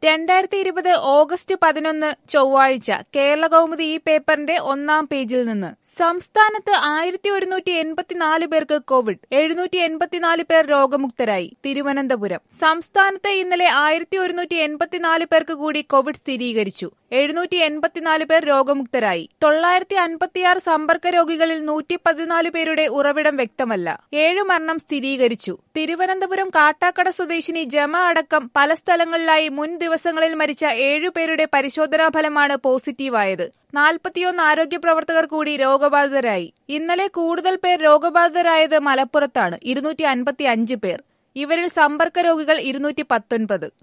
രണ്ടായിരത്തി ഇരുപത് ഓഗസ്റ്റ് പതിനൊന്ന് ചൊവ്വാഴ്ച കേരള കൗമുദി ഈ പേപ്പറിന്റെ ഒന്നാം പേജിൽ നിന്ന് സംസ്ഥാനത്ത് ആയിരത്തി ഒരുന്നൂറ്റി എൺപത്തിനാല് പേർക്ക് കോവിഡ് എഴുന്നൂറ്റി എൺപത്തിനാല് പേർ രോഗമുക്തരായി തിരുവനന്തപുരം സംസ്ഥാനത്ത് ഇന്നലെ ആയിരത്തി ഒരുന്നൂറ്റി എൺപത്തിനാല് പേർക്ക് കൂടി കോവിഡ് സ്ഥിരീകരിച്ചു എഴുന്നൂറ്റി എൺപത്തിനാല് പേർ രോഗമുക്തരായി തൊള്ളായിരത്തി അൻപത്തിയാറ് സമ്പർക്ക രോഗികളിൽ നൂറ്റി പതിനാല് പേരുടെ ഉറവിടം വ്യക്തമല്ല ഏഴ് മരണം സ്ഥിരീകരിച്ചു തിരുവനന്തപുരം കാട്ടാക്കട സ്വദേശിനി ജമ അടക്കം പല സ്ഥലങ്ങളിലായി മുൻ ദിവസങ്ങളിൽ മരിച്ച ഏഴുപേരുടെ പരിശോധനാ ഫലമാണ് പോസിറ്റീവായത് നാൽപ്പത്തിയൊന്ന് ആരോഗ്യ പ്രവർത്തകർ കൂടി രോഗബാധിതരായി ഇന്നലെ കൂടുതൽ പേർ രോഗബാധിതരായത് മലപ്പുറത്താണ് ഇരുന്നൂറ്റി അൻപത്തി അഞ്ച് പേർ ഇവരിൽ സമ്പർക്ക രോഗികൾ ഇരുന്നൂറ്റി പത്തൊൻപത്